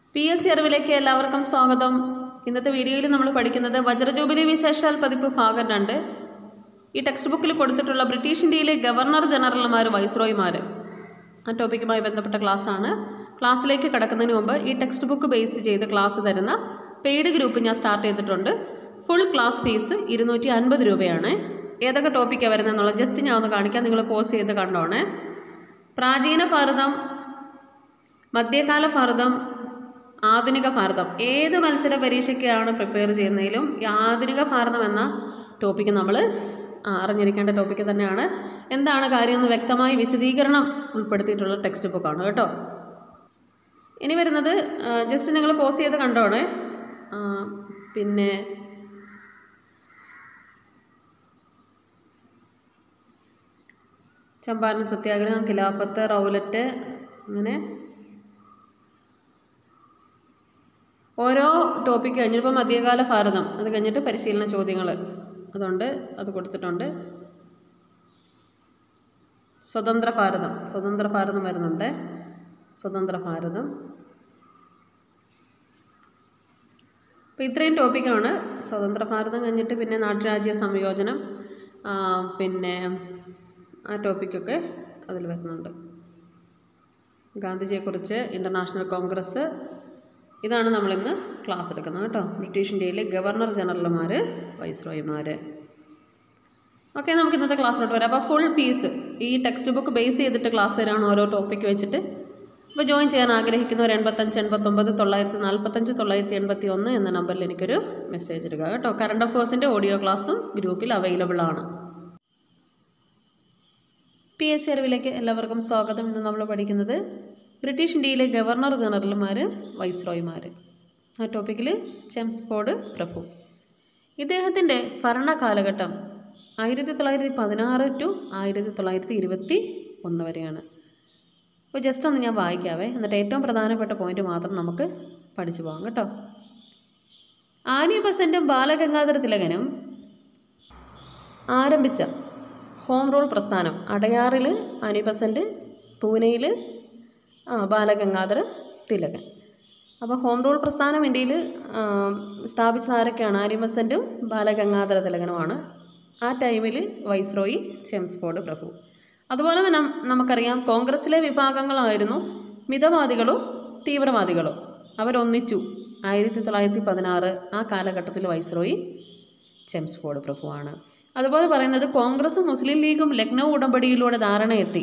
P S C അറിവിലേക്ക് എല്ലാവർക്കും സ്വാഗതം ഇന്നത്തെ വീഡിയോയിൽ നമ്മൾ പഠിക്കുന്നത് വജ്രജൂബിലി വിശേഷാൽ പതിപ്പ് ഭാഗം രണ്ട് ഈ ടെക്സ്റ്റ് ബുക്കിൽ കൊടുത്തിട്ടുള്ള ബ്രിട്ടീഷ് ഇന്ത്യയിലെ ഗവർണർ ജനറൽമാർ വൈസ്രോയിമാർ ആ ടോപ്പിക്കുമായി ബന്ധപ്പെട്ട ക്ലാസ്സാണ് ക്ലാസ്സിലേക്ക് കടക്കുന്നതിന് മുമ്പ് ഈ ടെക്സ്റ്റ് ബുക്ക് ബേസ് ചെയ്ത് ക്ലാസ് തരുന്ന പെയ്ഡ് ഗ്രൂപ്പ് ഞാൻ സ്റ്റാർട്ട് ചെയ്തിട്ടുണ്ട് ഫുൾ ക്ലാസ് ഫീസ് ഇരുന്നൂറ്റി അൻപത് രൂപയാണ് ഏതൊക്കെ ടോപ്പിക്കാണ് വരുന്നതെന്നുള്ള ജസ്റ്റ് ഞാൻ ഒന്ന് കാണിക്കാം നിങ്ങൾ പോസ് ചെയ്ത് കണ്ടോണേ പ്രാചീന ഭാരതം മധ്യകാല ഭാരതം ആധുനിക ഭാരതം ഏത് മത്സര പരീക്ഷയ്ക്കാണ് പ്രിപ്പയർ ചെയ്യുന്നതിലും ഈ ആധുനിക ഭാരതം എന്ന ടോപ്പിക്ക് നമ്മൾ അറിഞ്ഞിരിക്കേണ്ട ടോപ്പിക്ക് തന്നെയാണ് എന്താണ് കാര്യം എന്ന് വ്യക്തമായി വിശദീകരണം ഉൾപ്പെടുത്തിയിട്ടുള്ള ടെക്സ്റ്റ് ബുക്കാണ് കേട്ടോ ഇനി വരുന്നത് ജസ്റ്റ് നിങ്ങൾ പോസ് ചെയ്ത് കണ്ടോണേ ആ, പിന്നെ ചമ്പാരൻ സത്യാഗ്രഹം ഖിലാഫത്ത് റൗലറ്റ് അങ്ങനെ ഓരോ ടോപ്പിക്ക് കഴിഞ്ഞിപ്പോൾ മധ്യകാല ഭാരതം അത് കഴിഞ്ഞിട്ട് പരിശീലന ചോദ്യങ്ങൾ അതുകൊണ്ട് അത് കൊടുത്തിട്ടുണ്ട് സ്വതന്ത്ര ഭാരതം സ്വതന്ത്ര ഭാരതം വരുന്നുണ്ട് സ്വതന്ത്ര ഭാരതം അപ്പോൾ ഇത്രയും ടോപ്പിക്കാണ് സ്വതന്ത്ര ഭാരതം കഴിഞ്ഞിട്ട് പിന്നെ നാട്ടുരാജ്യ സംയോജനം ആ, പിന്നെ ആ ടോപ്പിക്കൊക്കെ അതിൽ വരുന്നുണ്ട് ഗാന്ധിജിയെക്കുറിച്ച് ഇൻ്റർനാഷണൽ കോൺഗ്രസ് ഇതാണ് നമ്മളിന്ന് ക്ലാസ് എടുക്കുന്നത് കേട്ടോ ബ്രിട്ടീഷ് ഇന്ത്യയിലെ ഗവർണർ ജനറൽമാർ വൈസ്രോയിമാർ ഓക്കെ നമുക്ക് ഇന്നത്തെ ക്ലാസ്സിലോട്ട് വരാം അപ്പോൾ ഫുൾ ഫീസ് ഈ ടെക്സ്റ്റ് ബുക്ക് ബേസ് ചെയ്തിട്ട് ക്ലാസ് തരാണ് ഓരോ ടോപ്പിക്ക് വെച്ചിട്ട് അപ്പോൾ ജോയിൻ ചെയ്യാൻ ആഗ്രഹിക്കുന്നവർ എൺപത്തഞ്ച് എൺപത്തൊമ്പത് തൊള്ളായിരത്തി നാൽപ്പത്തഞ്ച് തൊള്ളായിരത്തി എൺപത്തി ഒന്ന് എന്ന നമ്പറിൽ എനിക്കൊരു മെസ്സേജ് ഇടുക കേട്ടോ കറണ്ട് അഫേഴ്സിൻ്റെ ഓഡിയോ ക്ലാസ്സും ഗ്രൂപ്പിൽ അവൈലബിൾ ആണ് പി എസ് സി അറിവിലേക്ക് എല്ലാവർക്കും സ്വാഗതം ഇന്ന് നമ്മൾ പഠിക്കുന്നത് ബ്രിട്ടീഷ് ഇന്ത്യയിലെ ഗവർണർ ജനറൽമാർ വൈസ്രോയിമാർ ആ ടോപ്പിക്കിൽ ചെംസ്ഫോർഡ് പ്രഭു ഇദ്ദേഹത്തിൻ്റെ ഭരണ കാലഘട്ടം ആയിരത്തി തൊള്ളായിരത്തി പതിനാറ് ടു ആയിരത്തി തൊള്ളായിരത്തി ഇരുപത്തി ഒന്ന് വരെയാണ് അപ്പോൾ ജസ്റ്റ് ഒന്ന് ഞാൻ വായിക്കാവേ എന്നിട്ട് ഏറ്റവും പ്രധാനപ്പെട്ട പോയിന്റ് മാത്രം നമുക്ക് പഠിച്ചു പോകാം കേട്ടോ ആനി ബസന്റും ബാലഗംഗാധര തിലകനും ആരംഭിച്ച ഹോം റൂൾ പ്രസ്ഥാനം അടയാറിൽ അനിബസൻ്റ് പൂനെയിൽ ആ ബാലഗംഗാധര തിലകൻ അപ്പോൾ ഹോം റൂൾ പ്രസ്ഥാനം ഇന്ത്യയിൽ സ്ഥാപിച്ചത് ആരൊക്കെയാണ് ആര്യബസൻറ്റും ബാലഗംഗാധര തിലകനുമാണ് ആ ടൈമിൽ വൈസ്രോയി ചെംസ്ഫോർഡ് പ്രഭു അതുപോലെ തന്നെ നം- നമുക്കറിയാം കോൺഗ്രസ്സിലെ വിഭാഗങ്ങളായിരുന്നു മിതവാദികളും തീവ്രവാദികളും അവരൊന്നിച്ചു ആയിരത്തി തൊള്ളായിരത്തി പതിനാറ് ആ കാലഘട്ടത്തിൽ വൈസ്രോയി ചെംസ്ഫോർഡ് പ്രഭുവാണ് അതുപോലെ പറയുന്നത് കോൺഗ്രസും മുസ്ലിം ലീഗും ലക്നൗ ഉടമ്പടിയിലൂടെ ധാരണയെത്തി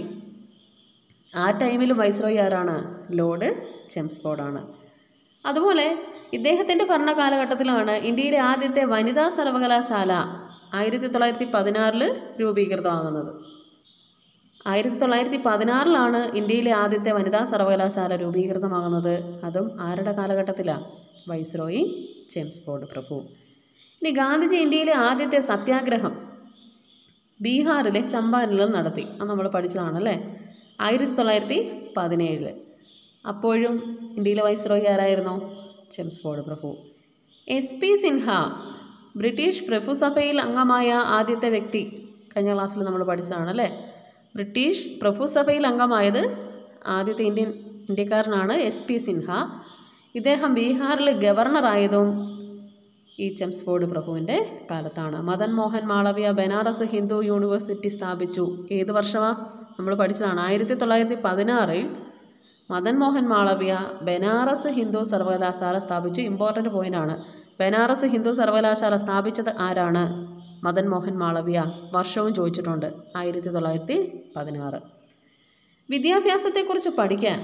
ആ ടൈമിൽ വൈസ്രോയി ആരാണ് ലോർഡ് ചെംസ്ഫോർഡാണ് അതുപോലെ ഇദ്ദേഹത്തിൻ്റെ ഭരണകാലഘട്ടത്തിലാണ് ഇന്ത്യയിലെ ആദ്യത്തെ വനിതാ സർവകലാശാല ആയിരത്തി തൊള്ളായിരത്തി പതിനാറിൽ രൂപീകൃതമാകുന്നത് ആയിരത്തി തൊള്ളായിരത്തി പതിനാറിലാണ് ഇന്ത്യയിലെ ആദ്യത്തെ വനിതാ സർവകലാശാല രൂപീകൃതമാകുന്നത് അതും ആരുടെ കാലഘട്ടത്തിലാണ് വൈസ്രോയി ജെയിംസ്ഫോർഡ് പ്രഭു ഇനി ഗാന്ധിജി ഇന്ത്യയിലെ ആദ്യത്തെ സത്യാഗ്രഹം ബീഹാറിലെ ചമ്പാരനിലും നടത്തി അത് നമ്മൾ പഠിച്ചതാണല്ലേ ആയിരത്തി തൊള്ളായിരത്തി പതിനേഴിൽ അപ്പോഴും ഇന്ത്യയിലെ വൈസ്രോയി ആരായിരുന്നു ചെംസ്ഫോർഡ് പ്രഭു എസ് പി സിൻഹ ബ്രിട്ടീഷ് പ്രഭുസഭയിൽ അംഗമായ ആദ്യത്തെ വ്യക്തി കഴിഞ്ഞ ക്ലാസ്സിൽ നമ്മൾ പഠിച്ചതാണല്ലേ ബ്രിട്ടീഷ് പ്രഭുസഭയിൽ അംഗമായത് ആദ്യത്തെ ഇന്ത്യൻ ഇന്ത്യക്കാരനാണ് എസ് പി സിൻഹ ഇദ്ദേഹം ബീഹാറിൽ ഗവർണറായതും ഈ ചെംസ്ഫോർഡ് പ്രഭുവിൻ്റെ കാലത്താണ് മദൻ മോഹൻ മാളവ്യ ബനാറസ് ഹിന്ദു യൂണിവേഴ്സിറ്റി സ്ഥാപിച്ചു ഏത് വർഷമാണ് നമ്മൾ പഠിച്ചതാണ് ആയിരത്തി തൊള്ളായിരത്തി പതിനാറിൽ മദൻ മോഹൻ മാളവ്യ ബനാറസ് ഹിന്ദു സർവകലാശാല സ്ഥാപിച്ചു ഇമ്പോർട്ടൻ്റ് പോയിൻ്റാണ് ബനാറസ് ഹിന്ദു സർവകലാശാല സ്ഥാപിച്ചത് ആരാണ് മദൻ മോഹൻ മാളവ്യ വർഷവും ചോദിച്ചിട്ടുണ്ട് ആയിരത്തി തൊള്ളായിരത്തി പതിനാറ് വിദ്യാഭ്യാസത്തെക്കുറിച്ച് പഠിക്കാൻ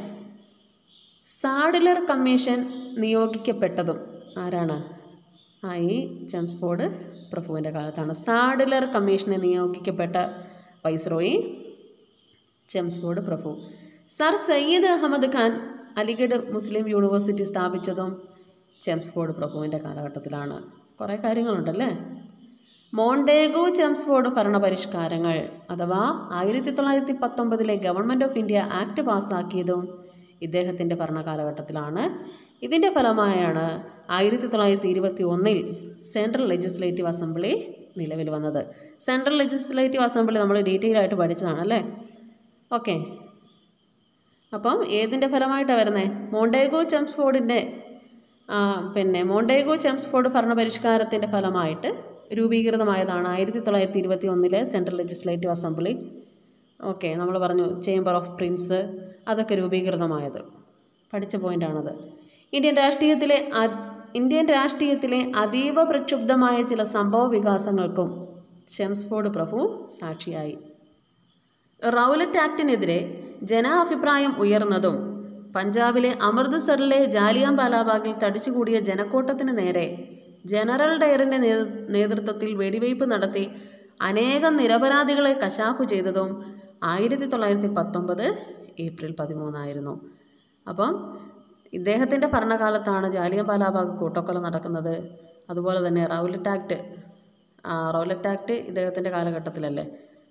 സാഡിലർ കമ്മീഷൻ നിയോഗിക്കപ്പെട്ടതും ആരാണ് ആ ഈ ജെംസ്ഫോർഡ് പ്രഭുവിൻ്റെ കാലത്താണ് സാഡിലർ കമ്മീഷനെ നിയോഗിക്കപ്പെട്ട വൈസ്രോയി ജെംസ്ഫോർഡ് പ്രഭു സർ സയ്യിദ് അഹമ്മദ് ഖാൻ അലിഗഡ് മുസ്ലിം യൂണിവേഴ്സിറ്റി സ്ഥാപിച്ചതും ചെംസ്ഫോർഡ് പ്രഭുവിൻ്റെ കാലഘട്ടത്തിലാണ് കുറേ കാര്യങ്ങളുണ്ടല്ലേ മോണ്ടേഗോ ചെംസ്ഫോർഡ് ഭരണപരിഷ്കാരങ്ങൾ അഥവാ ആയിരത്തി തൊള്ളായിരത്തി പത്തൊമ്പതിലെ ഗവൺമെൻറ് ഓഫ് ഇന്ത്യ ആക്ട് പാസ്സാക്കിയതും ഇദ്ദേഹത്തിൻ്റെ ഭരണകാലഘട്ടത്തിലാണ് ഇതിൻ്റെ ഫലമായാണ് ആയിരത്തി തൊള്ളായിരത്തി ഇരുപത്തി ഒന്നിൽ സെൻട്രൽ ലെജിസ്ലേറ്റീവ് അസംബ്ലി നിലവിൽ വന്നത് സെൻട്രൽ ലെജിസ്ലേറ്റീവ് അസംബ്ലി നമ്മൾ ഡീറ്റെയിൽ ആയിട്ട് പഠിച്ചതാണല്ലേ ഓക്കെ അപ്പം ഏതിൻ്റെ ഫലമായിട്ടാണ് വരുന്നത് മോണ്ടേഗോ ചെംസ്ഫോർഡിൻ്റെ പിന്നെ മോണ്ടേഗോ ചെംസ്ഫോർഡ് ഭരണപരിഷ്കാരത്തിൻ്റെ ഫലമായിട്ട് രൂപീകൃതമായതാണ് ആയിരത്തി തൊള്ളായിരത്തി ഇരുപത്തി ഒന്നിലെ സെൻട്രൽ ലെജിസ്ലേറ്റീവ് അസംബ്ലി ഓക്കെ നമ്മൾ പറഞ്ഞു ചേംബർ ഓഫ് പ്രിൻസ് അതൊക്കെ രൂപീകൃതമായത് പഠിച്ച പോയിൻ്റാണത് ഇന്ത്യൻ രാഷ്ട്രീയത്തിലെ അ- ഇന്ത്യൻ രാഷ്ട്രീയത്തിലെ അതീവ പ്രക്ഷുബ്ധമായ ചില സംഭവ വികാസങ്ങൾക്കും ചെംസ്ഫോർഡ് പ്രഭു സാക്ഷിയായി റൗലറ്റ് ആക്ടിനെതിരെ ജനാഭിപ്രായം ഉയർന്നതും പഞ്ചാബിലെ അമൃത്സറിലെ ജാലിയാൻ ബാലാബാഗിൽ തടിച്ചുകൂടിയ ജനക്കൂട്ടത്തിന് നേരെ ജനറൽ ഡയറിൻ്റെ നേതൃ- നേതൃത്വത്തിൽ വെടിവയ്പ് നടത്തി അനേകം നിരപരാധികളെ കശാപ്പ് ചെയ്തതും ആയിരത്തി തൊള്ളായിരത്തി പത്തൊമ്പത് ഏപ്രിൽ പതിമൂന്നായിരുന്നു അപ്പം ഇദ്ദേഹത്തിൻ്റെ ഭരണകാലത്താണ് ജാലിയൻ ബാലാബാഗ് കൂട്ടക്കൊല നടക്കുന്നത് അതുപോലെ തന്നെ റൗലറ്റ് ആക്ട് ആ, റൗലറ്റ് ആക്ട് ഇദ്ദേഹത്തിൻ്റെ കാലഘട്ടത്തിലല്ലേ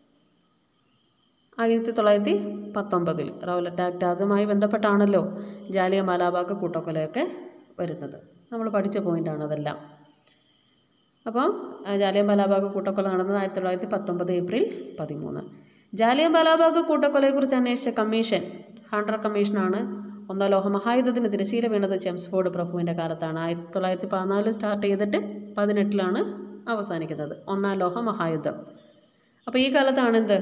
ആയിരത്തി തൊള്ളായിരത്തി പത്തൊമ്പതിൽ റൗലറ്റ് ആക്ട് അതുമായി ബന്ധപ്പെട്ടാണല്ലോ ജാലിയ മാലാബാഗ് കൂട്ടക്കൊലയൊക്കെ വരുന്നത് നമ്മൾ പഠിച്ച പോയിൻ്റാണ് അതെല്ലാം അപ്പം ജാലിയൻ ബാലാബാഗ് കൂട്ടക്കൊല നടന്നത് ആയിരത്തി തൊള്ളായിരത്തി പത്തൊമ്പത് ഏപ്രിൽ പതിമൂന്ന് ജാലിയൻ ബാലാബാഗ് കൂട്ടക്കൊലയെക്കുറിച്ച് അന്വേഷിച്ച കമ്മീഷൻ ഹണ്ടർ കമ്മീഷനാണ് ഒന്നാം ലോക മഹായുദ്ധത്തിന് തിരശീല വീണത് ചെംസ്ഫോർഡ് പ്രഭുവിൻ്റെ കാലത്താണ് ആയിരത്തി തൊള്ളായിരത്തി പതിനാലിൽ സ്റ്റാർട്ട് ചെയ്തിട്ട് പതിനെട്ടിലാണ് അവസാനിക്കുന്നത് ഒന്നാം ലോക മഹായുദ്ധം അപ്പോൾ ഈ കാലത്താണ് എന്ത്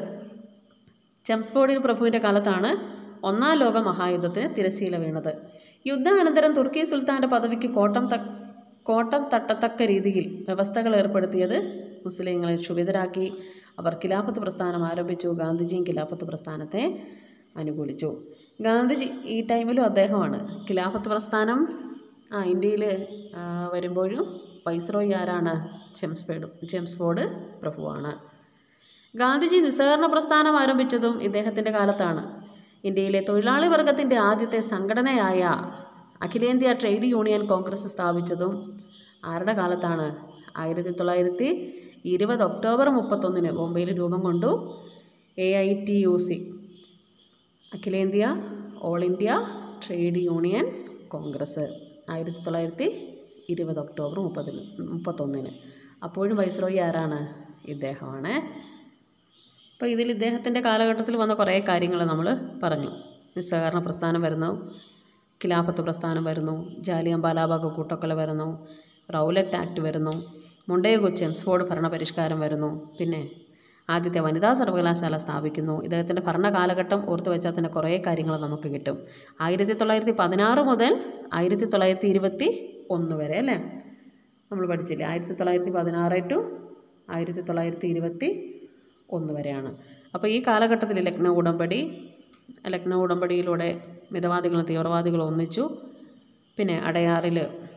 ചെംസ്ഫോർഡിൽ പ്രഭുവിൻ്റെ കാലത്താണ് ഒന്നാം ലോക മഹായുദ്ധത്തിന് തിരശ്ശീല വീണത് യുദ്ധാനന്തരം തുർക്കി സുൽത്താൻ്റെ പദവിക്ക് കോട്ടം ത കോട്ടം തട്ടത്തക്ക രീതിയിൽ വ്യവസ്ഥകൾ ഏർപ്പെടുത്തിയത് മുസ്ലിങ്ങളെ ക്ഷുഭിതരാക്കി അവർ ഖിലാഫത്ത് പ്രസ്ഥാനം ആരംഭിച്ചു ഗാന്ധിജിയും ഖിലാഫത്ത് പ്രസ്ഥാനത്തെ അനുകൂലിച്ചു ഗാന്ധിജി ഈ ടൈമിലും അദ്ദേഹമാണ് ഖിലാഫത്ത് പ്രസ്ഥാനം ആ ഇന്ത്യയിൽ വരുമ്പോഴും വൈസ്രോയി ആരാണ് ചെംസ്ഫോർഡ് ചെംസ്ഫോർഡ് പ്രഭുവാണ് ഗാന്ധിജി നിസ്സഹകരണ പ്രസ്ഥാനം ആരംഭിച്ചതും ഇദ്ദേഹത്തിൻ്റെ കാലത്താണ് ഇന്ത്യയിലെ തൊഴിലാളി വർഗത്തിൻ്റെ ആദ്യത്തെ സംഘടനയായ അഖിലേന്ത്യാ ട്രേഡ് യൂണിയൻ കോൺഗ്രസ് സ്ഥാപിച്ചതും ആരുടെ കാലത്താണ് ആയിരത്തി തൊള്ളായിരത്തി ഇരുപത് ഒക്ടോബർ മുപ്പത്തൊന്നിന് ബോംബെയിൽ രൂപം കൊണ്ടു A I T U C അഖിലേന്ത്യ all India trade union congress ആയിരത്തി തൊള്ളായിരത്തി ഇരുപത് ഒക്ടോബർ മുപ്പതിന് മുപ്പത്തൊന്നിന് അപ്പോഴും വൈസ്രോയി ആരാണ് ഇദ്ദേഹമാണ് അപ്പോൾ ഇതിൽ ഇദ്ദേഹത്തിൻ്റെ കാലഘട്ടത്തിൽ വന്ന കുറേ കാര്യങ്ങൾ നമ്മൾ പറഞ്ഞു നിസ്സഹകരണ പ്രസ്ഥാനം വരുന്നു ഖിലാഫത്ത് പ്രസ്ഥാനം വരുന്നു ജാലിയൻ ബാലാബാഗ് കൂട്ടക്കൊല വരുന്നു റൗലറ്റ് ആക്ട് വരുന്നു മുണ്ടേഗു ചെംസ്ഫോർഡ് ഭരണപരിഷ്കാരം വരുന്നു പിന്നെ ആദ്യത്തെ വനിതാ സർവകലാശാല സ്ഥാപിക്കുന്നു ഇദ്ദേഹത്തിൻ്റെ ഭരണകാലഘട്ടം ഓർത്തു വെച്ചാൽ തന്നെ കുറേ കാര്യങ്ങൾ നമുക്ക് കിട്ടും ആയിരത്തി തൊള്ളായിരത്തി പതിനാറ് മുതൽ ആയിരത്തി തൊള്ളായിരത്തി ഇരുപത്തി ഒന്ന് വരെ അല്ലേ നമ്മൾ പഠിച്ചില്ലേ ആയിരത്തി തൊള്ളായിരത്തി പതിനാറ് ടു ആയിരത്തി തൊള്ളായിരത്തി ഇരുപത്തി ഒന്ന് വരെയാണ് അപ്പോൾ ഈ കാലഘട്ടത്തിൽ ലക്നൗ ഉടമ്പടി ലക്നൗ ഉടമ്പടിയിലൂടെ മിതവാദികളും തീവ്രവാദികളും ഒന്നിച്ചു പിന്നെ അടയാറിൽ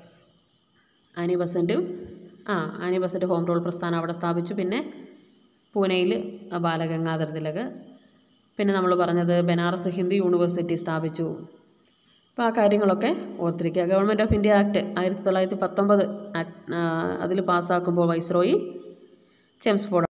ആനി ബസൻറ്റും ആ ആനി ബസൻറ്റ് ഹോം റൂൾ പ്രസ്ഥാനം അവിടെ സ്ഥാപിച്ചു പിന്നെ പൂനെയിൽ ബാലഗംഗാധർ തിലക് പിന്നെ നമ്മൾ പറഞ്ഞത് ബനാറസ് ഹിന്ദു യൂണിവേഴ്സിറ്റി സ്ഥാപിച്ചു അപ്പോൾ ആ കാര്യങ്ങളൊക്കെ ഓർത്തിരിക്കുക ഗവൺമെൻറ് ഓഫ് ഇന്ത്യ ആക്ട് ആയിരത്തി തൊള്ളായിരത്തി പത്തൊമ്പത് അതിൽ പാസ്സാക്കുമ്പോൾ വൈസ്രോയി ചെംസ്ഫോർഡ്